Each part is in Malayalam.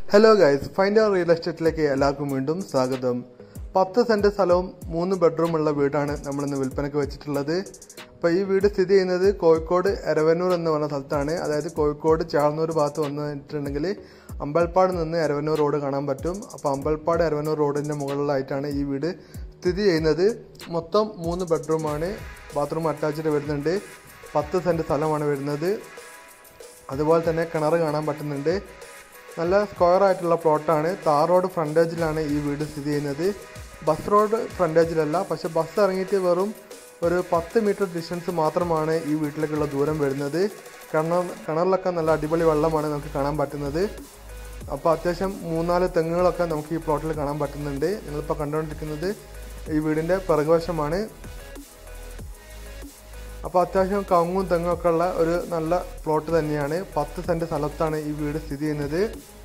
hello guys find our real എസ്റ്റേറ്റിലേക്ക് എല്ലാവർക്കും വീണ്ടും സ്വാഗതം പത്ത് സെൻറ്റ് സ്ഥലവും മൂന്ന് ബെഡ്റൂം ഉള്ള വീടാണ് നമ്മളിന്ന് വിൽപ്പനയ്ക്ക് വെച്ചിട്ടുള്ളത് അപ്പോൾ ഈ വീട് സ്ഥിതി ചെയ്യുന്നത് കോഴിക്കോട് എരവന്നൂർ എന്ന് പറഞ്ഞ സ്ഥലത്താണ് അതായത് കോഴിക്കോട് ചാർന്നൂർ ഭാഗത്ത് വന്നിട്ടുണ്ടെങ്കിൽ അമ്പൽപ്പാട് നിന്ന് എരവന്നൂർ റോഡ് കാണാൻ പറ്റും അപ്പോൾ അമ്പൽപ്പാട് എരവന്നൂർ റോഡിൻ്റെ മുകളിലായിട്ടാണ് ഈ വീട് സ്ഥിതി ചെയ്യുന്നത് മൊത്തം മൂന്ന് ബെഡ്റൂമാണ് ബാത്റൂം അറ്റാച്ച്ഡ് വരുന്നുണ്ട് പത്ത് സെൻറ്റ് സ്ഥലമാണ് വരുന്നത് അതുപോലെ തന്നെ കിണർ കാണാൻ പറ്റുന്നുണ്ട് നല്ല സ്ക്വയർ ആയിട്ടുള്ള പ്ലോട്ടാണ് താർ റോഡ് ഫ്രണ്ടേജിലാണ് ഈ വീട് സ്ഥിതി ചെയ്യുന്നത് ബസ് റോഡ് ഫ്രണ്ടേജിലല്ല പക്ഷെ ബസ് ഇറങ്ങിയിട്ട് വെറും ഒരു പത്ത് മീറ്റർ ഡിസ്റ്റൻസ് മാത്രമാണ് ഈ വീട്ടിലേക്കുള്ള ദൂരം വരുന്നത് കിണർ കിണറിലൊക്കെ നല്ല അടിപൊളി വെള്ളമാണ് നമുക്ക് കാണാൻ പറ്റുന്നത് അപ്പോൾ അത്യാവശ്യം മൂന്നാല് തെങ്ങുകളൊക്കെ നമുക്ക് ഈ പ്ലോട്ടിൽ കാണാൻ പറ്റുന്നുണ്ട് നിങ്ങളിപ്പോൾ കണ്ടുകൊണ്ടിരിക്കുന്നത് ഈ വീടിൻ്റെ പിറകുവശമാണ് അപ്പോൾ അത്യാവശ്യം കവുങ്ങും തെങ്ങും ഒക്കെ ഉള്ള ഒരു നല്ല പ്ലോട്ട് തന്നെയാണ് പത്ത് സെൻറ്റ് സ്ഥലത്താണ് ഈ വീട് സ്ഥിതി ചെയ്യുന്നത്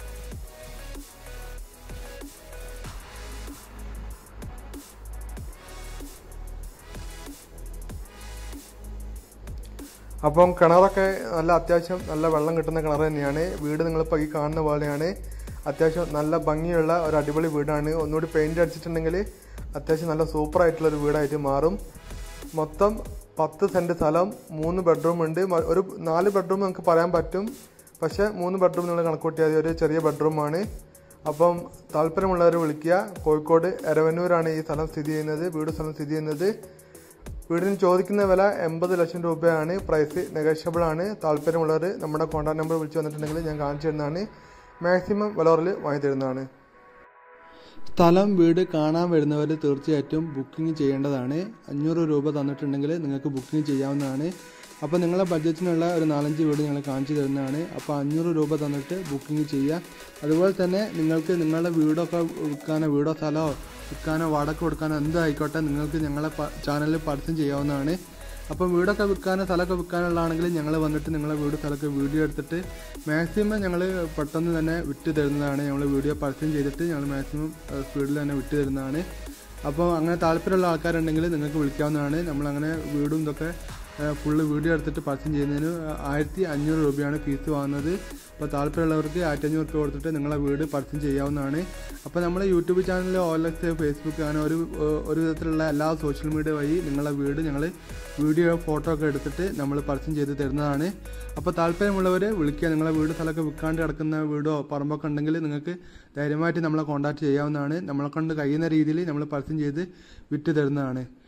അപ്പം കിണറൊക്കെ നല്ല അത്യാവശ്യം നല്ല വെള്ളം കിട്ടുന്ന കിണർ തന്നെയാണ് വീട് നിങ്ങളിപ്പോൾ ഈ കാണുന്ന പോലെയാണ് അത്യാവശ്യം നല്ല ഭംഗിയുള്ള ഒരു അടിപൊളി വീടാണ് ഒന്നുകൂടി പെയിൻറ് അടിച്ചിട്ടുണ്ടെങ്കിൽ അത്യാവശ്യം നല്ല സൂപ്പർ ആയിട്ടുള്ള ഒരു വീടായിട്ട് മാറും മൊത്തം പത്ത് സെൻറ്റ് സ്ഥലം മൂന്ന് ബെഡ്റൂം ഉണ്ട് മ- ഒരു നാല് ബെഡ്റൂം നമുക്ക് പറയാൻ പറ്റും പക്ഷേ മൂന്ന് ബെഡ്റൂം നിങ്ങൾ കണക്കൂട്ടിയാൽ മതി ഒരു ചെറിയ ബെഡ്റൂമാണ് അപ്പം താല്പര്യമുള്ളവർ വിളിക്കുക കോഴിക്കോട് എരവന്നൂരാണ് ഈ സ്ഥലം സ്ഥിതി ചെയ്യുന്നത് വീട് സ്ഥലം സ്ഥിതി ചെയ്യുന്നത് വീടിന് ചോദിക്കുന്ന വില എൺപത് ലക്ഷം രൂപയാണ് പ്രൈസ് നെഗോഷ്യബിൾ ആണ് താല്പര്യമുള്ളവർ നമ്മുടെ കോൺടാക്ട് നമ്പർ വിളിച്ച് വന്നിട്ടുണ്ടെങ്കിൽ ഞാൻ കാണിച്ചു തരുന്നതാണ് മാക്സിമം വിലറിൽ വാങ്ങി തരുന്നതാണ് സ്ഥലം വീട് കാണാൻ വരുന്നവർ തീർച്ചയായിട്ടും ബുക്കിംഗ് ചെയ്യേണ്ടതാണ് അഞ്ഞൂറ് രൂപ തന്നിട്ടുണ്ടെങ്കിൽ നിങ്ങൾക്ക് ബുക്കിംഗ് ചെയ്യാവുന്നതാണ് അപ്പോൾ നിങ്ങളെ ബഡ്ജറ്റിനുള്ള ഒരു നാലഞ്ച് വീട് ഞങ്ങൾ കാണിച്ചു തരുന്നതാണ് അപ്പോൾ അഞ്ഞൂറ് രൂപ തന്നിട്ട് ബുക്കിംഗ് ചെയ്യുക അതുപോലെ തന്നെ നിങ്ങൾക്ക് നിങ്ങളുടെ വീടൊക്കെ വിൽക്കാനോ വീടോ സ്ഥലമോ വിൽക്കാനോ വാടക കൊടുക്കാനോ എന്തായിക്കോട്ടെ നിങ്ങൾക്ക് ഞങ്ങളെ ചാനലിൽ പരസ്യം ചെയ്യാവുന്നതാണ് അപ്പം വീടൊക്കെ വിൽക്കാനോ സ്ഥലമൊക്കെ വിൽക്കാനുള്ളതാണെങ്കിൽ ഞങ്ങൾ വന്നിട്ട് നിങ്ങളെ വീട് സ്ഥലമൊക്കെ വീഡിയോ എടുത്തിട്ട് മാക്സിമം ഞങ്ങൾ പെട്ടെന്ന് തന്നെ വിറ്റ് തരുന്നതാണ് ഞങ്ങൾ വീഡിയോ പരസ്യം ചെയ്തിട്ട് ഞങ്ങൾ മാക്സിമം സ്പീഡിൽ തന്നെ വിറ്റ് തരുന്നതാണ് അപ്പോൾ അങ്ങനെ താല്പര്യമുള്ള ആൾക്കാരുണ്ടെങ്കിൽ നിങ്ങൾക്ക് വിളിക്കാവുന്നതാണ് നമ്മളങ്ങനെ വീടും ഇതൊക്കെ ഫുള്ള് വീഡിയോ എടുത്തിട്ട് പരസ്യം ചെയ്യുന്നതിന് ആയിരത്തി അഞ്ഞൂറ് രൂപയാണ് ഫീസ് വാങ്ങുന്നത് അപ്പോൾ താല്പര്യമുള്ളവർക്ക് ആയിരത്തി അഞ്ഞൂറ് രൂപ കൊടുത്തിട്ട് നിങ്ങളെ വീട് പരസ്യം ചെയ്യാവുന്നതാണ് അപ്പോൾ നമ്മുടെ യൂട്യൂബ് ചാനൽ ഓലക്സ് ഫേസ്ബുക്ക് അങ്ങനെ ഒരു ഒരു വിധത്തിലുള്ള എല്ലാ സോഷ്യൽ മീഡിയ വഴി നിങ്ങളെ വീട് ഞങ്ങൾ വീഡിയോ ഫോട്ടോ ഒക്കെ എടുത്തിട്ട് നമ്മൾ പരസ്യം ചെയ്ത് തരുന്നതാണ് അപ്പോൾ താല്പര്യമുള്ളവർ വിളിക്കുക നിങ്ങളെ വീട് സ്ഥലമൊക്കെ വിൽക്കാണ്ട് കിടക്കുന്ന വീടോ പറമ്പൊക്കെ ഉണ്ടെങ്കിൽ നിങ്ങൾക്ക് ധൈര്യമായിട്ട് നമ്മളെ കോൺടാക്ട് ചെയ്യാവുന്നതാണ് നമ്മളെ കൊണ്ട് കഴിയുന്ന രീതിയിൽ നമ്മൾ പരസ്യം ചെയ്ത് വിറ്റ് തരുന്നതാണ്